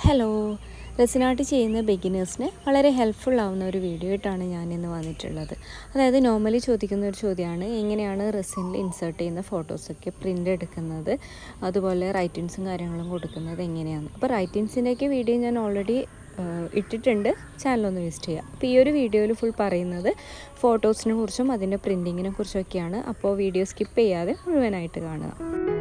hello resin art ചെയ്യുന്ന ബിഗിനേഴ്സിന് വളരെ helpful ആവുന്ന ഒരു വീഡിയോ ആയിട്ടാണ് ഞാൻ ഇന്ന് വന്നിട്ടുള്ളത് അതായത് നോർമലി ചോദിക്കുന്ന ഒരു ചോദ്യമാണ് എങ്ങനെയാണ് റെസിനിൽ ഇൻസേർട്ട് ചെയ്യുന്ന ഫോട്ടോസൊക്കെ പ്രിൻ്റ് എടുക്കുന്നത് അതുപോലെ റൈറ്റിങ്സും കാര്യങ്ങളും കൊടുക്കുന്നത് എങ്ങനെയാണ് അപ്പോൾ റൈറ്റിങ്സിൻ്റെയൊക്കെ വീഡിയോ ഞാൻ ഓൾറെഡി ഇട്ടിട്ടുണ്ട് ചാനലൊന്ന് വിസിറ്റ് ചെയ്യുക അപ്പോൾ ഈ ഒരു വീഡിയോയിൽ ഫുൾ പറയുന്നത് ഫോട്ടോസിനെ കുറിച്ചും അതിൻ്റെ പ്രിൻറ്റിങ്ങിനെ കുറിച്ചൊക്കെയാണ് അപ്പോൾ വീഡിയോ സ്കിപ്പ് ചെയ്യാതെ മുഴുവനായിട്ട് കാണുക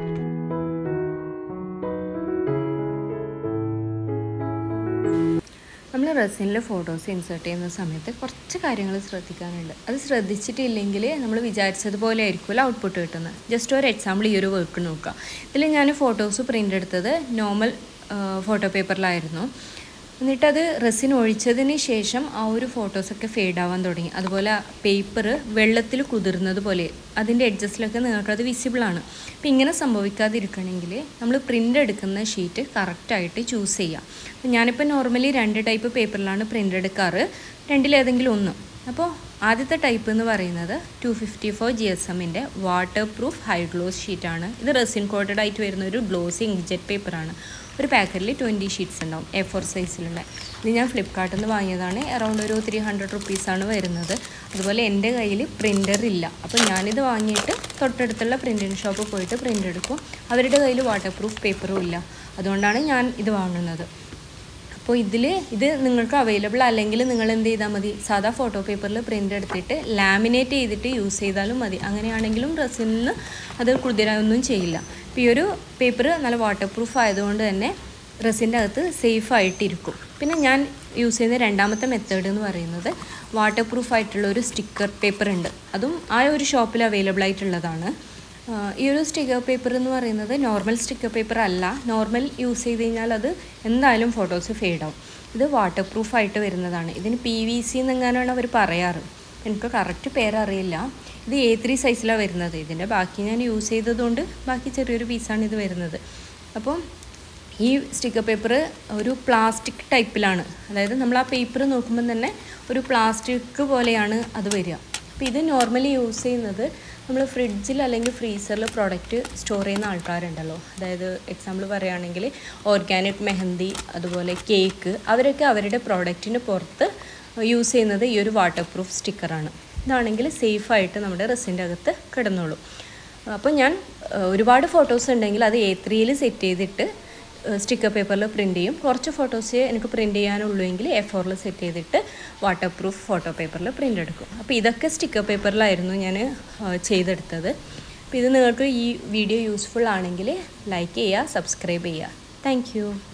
നമ്മൾ റെസിനിൽ ഫോട്ടോസ് ഇൻസേർട്ട് ചെയ്യുന്ന സമയത്ത് കുറച്ച് കാര്യങ്ങൾ ശ്രദ്ധിക്കാനുണ്ട് അത് ശ്രദ്ധിച്ചിട്ടില്ലെങ്കിൽ നമ്മൾ വിചാരിച്ചതുപോലെ ആയിരിക്കുമല്ലോ ഔട്ട്പുട്ട് കിട്ടുന്നത് ജസ്റ്റ് ഒരു എക്സാമ്പിൾ ഈ ഒരു വർക്ക് നോക്കുക ഇതിൽ ഞാൻ ഫോട്ടോസ് പ്രിൻ്റ് എടുത്തത് നോർമൽ ഫോട്ടോ പേപ്പറിലായിരുന്നു എന്നിട്ടത് റെസിൻ ഒഴിച്ചതിന് ശേഷം ആ ഒരു ഫോട്ടോസൊക്കെ ഫെയ്ഡ് ആവാൻ തുടങ്ങി അതുപോലെ പേപ്പർ വെള്ളത്തിൽ കുതിർന്നത് പോലെ അതിൻ്റെ എഡ്ജസ്റ്റിലൊക്കെ നിങ്ങൾക്കത് വിസിബിളാണ് അപ്പം ഇങ്ങനെ സംഭവിക്കാതിരിക്കണമെങ്കിൽ നമ്മൾ പ്രിൻ്റ് എടുക്കുന്ന ഷീറ്റ് കറക്റ്റായിട്ട് ചൂസ് ചെയ്യുക അപ്പം ഞാനിപ്പോൾ നോർമലി രണ്ട് ടൈപ്പ് പേപ്പറിലാണ് പ്രിൻ്റ് എടുക്കാറ് രണ്ടിലേതെങ്കിലും ഒന്ന് അപ്പോൾ ആദ്യത്തെ ടൈപ്പ് എന്ന് പറയുന്നത് two fifty four G S എമ്മിൻ്റെ വാട്ടർ പ്രൂഫ് ഹൈ ഗ്ലോസ് ഷീറ്റാണ് ഇത് റെസിൻ കോട്ടഡ് ആയിട്ട് വരുന്ന ഒരു ഗ്ലോസി ഇങ്ക്ജെറ്റ് പേപ്പറാണ് ഒരു പാക്കറ്റിൽ ട്വൻറ്റി ഷീറ്റ്സ് ഉണ്ടാവും എ ഫോർ സൈസിലുള്ള ഇത് ഞാൻ ഫ്ലിപ്കാർട്ടിൽ നിന്ന് വാങ്ങിയതാണ് അറൗണ്ട് ഒരു ത്രീ ഹൺഡ്രഡ് റുപ്പീസാണ് വരുന്നത് അതുപോലെ എൻ്റെ കയ്യിൽ പ്രിൻ്റർ ഇല്ല അപ്പോൾ ഞാനിത് വാങ്ങിയിട്ട് തൊട്ടടുത്തുള്ള പ്രിൻറ്റിങ് ഷോപ്പ് പോയിട്ട് പ്രിൻ്റ് എടുക്കും അവരുടെ കയ്യിൽ വാട്ടർ പ്രൂഫ് പേപ്പറും ഇല്ല അതുകൊണ്ടാണ് ഞാൻ ഇത് വാങ്ങുന്നത് അപ്പോൾ ഇതിൽ ഇത് നിങ്ങൾക്ക് അവൈലബിൾ അല്ലെങ്കിൽ നിങ്ങൾ എന്ത് ചെയ്താൽ മതി സാധാ ഫോട്ടോ പേപ്പറിൽ പ്രിൻ്റ് എടുത്തിട്ട് ലാമിനേറ്റ് ചെയ്തിട്ട് യൂസ് ചെയ്താലും മതി അങ്ങനെയാണെങ്കിലും റെസിനിൽ അത് കുതിരായൊന്നും ചെയ്യില്ല ഇപ്പോൾ ഈ ഒരു പേപ്പർ നല്ല വാട്ടർ പ്രൂഫ് ആയതുകൊണ്ട് തന്നെ റെസിൻ്റെ അകത്ത് സേഫ് ആയിട്ടിരിക്കും പിന്നെ ഞാൻ യൂസ് ചെയ്യുന്ന രണ്ടാമത്തെ മെത്തേഡ് എന്ന് പറയുന്നത് വാട്ടർ പ്രൂഫ് ആയിട്ടുള്ള ഒരു സ്റ്റിക്കർ പേപ്പർ ഉണ്ട് അതും ആ ഒരു ഷോപ്പിൽ അവൈലബിൾ ആയിട്ടുള്ളതാണ് ഈ ഒരു സ്റ്റിക്കർ പേപ്പർ എന്ന് പറയുന്നത് നോർമൽ സ്റ്റിക്കർ പേപ്പർ അല്ല നോർമൽ യൂസ് ചെയ്ത് കഴിഞ്ഞാൽ അത് എന്തായാലും ഫോട്ടോസ് ഫെയ്ഡ് ആവും ഇത് വാട്ടർ പ്രൂഫ് ആയിട്ട് വരുന്നതാണ് ഇതിന് പി വി സി എന്നെങ്ങാനാണ് അവർ പറയാറ് എനിക്ക് കറക്റ്റ് പേരറിയില്ല ഇത് എ ത്രീ സൈസിലാണ് വരുന്നത് ഇതിൻ്റെ ബാക്കി ഞാൻ യൂസ് ചെയ്തതുകൊണ്ട് ബാക്കി ചെറിയൊരു പീസാണ് ഇത് വരുന്നത് അപ്പോൾ ഈ സ്റ്റിക്കർ പേപ്പർ ഒരു പ്ലാസ്റ്റിക് ടൈപ്പിലാണ് അതായത് നമ്മൾ ആ പേപ്പർ നോക്കുമ്പോൾ തന്നെ ഒരു പ്ലാസ്റ്റിക് പോലെയാണ് അത് വരിക അപ്പോൾ ഇത് നോർമലി യൂസ് ചെയ്യുന്നത് നമ്മൾ ഫ്രിഡ്ജിൽ അല്ലെങ്കിൽ ഫ്രീസറിൽ പ്രോഡക്റ്റ് സ്റ്റോർ ചെയ്യുന്ന ആൾക്കാരുണ്ടല്ലോ അതായത് എക്സാമ്പിൾ പറയുകയാണെങ്കിൽ ഓർഗാനിക് മെഹന്തി അതുപോലെ കേക്ക് അവരൊക്കെ അവരുടെ പ്രോഡക്റ്റിന് പുറത്ത് യൂസ് ചെയ്യുന്നത് ഈ ഒരു വാട്ടർ പ്രൂഫ് സ്റ്റിക്കറാണ് ഇതാണെങ്കിൽ സേഫായിട്ട് നമ്മുടെ റെസിൻ്റെ അകത്ത് കിടന്നോളൂ അപ്പോൾ ഞാൻ ഒരുപാട് ഫോട്ടോസ് ഉണ്ടെങ്കിൽ അത് എ ത്രീയിൽ സെറ്റ് ചെയ്തിട്ട് സ്റ്റിക്കർ പേപ്പറിൽ പ്രിൻ്റ് ചെയ്യും കുറച്ച് ഫോട്ടോസ് എനിക്ക് പ്രിൻ്റ് ചെയ്യാനുള്ളൂ എങ്കിൽ എ ഫോറിൽ സെറ്റ് ചെയ്തിട്ട് വാട്ടർ പ്രൂഫ് ഫോട്ടോ പേപ്പറിൽ പ്രിൻ്റ് എടുക്കും അപ്പോൾ ഇതൊക്കെ സ്റ്റിക്കർ പേപ്പറിലായിരുന്നു ഞാൻ ചെയ്തെടുത്തത് അപ്പോൾ ഇത് നിങ്ങൾക്ക് ഈ വീഡിയോ യൂസ്ഫുൾ ആണെങ്കിൽ ലൈക്ക് ചെയ്യുക സബ്സ്ക്രൈബ് ചെയ്യുക താങ്ക്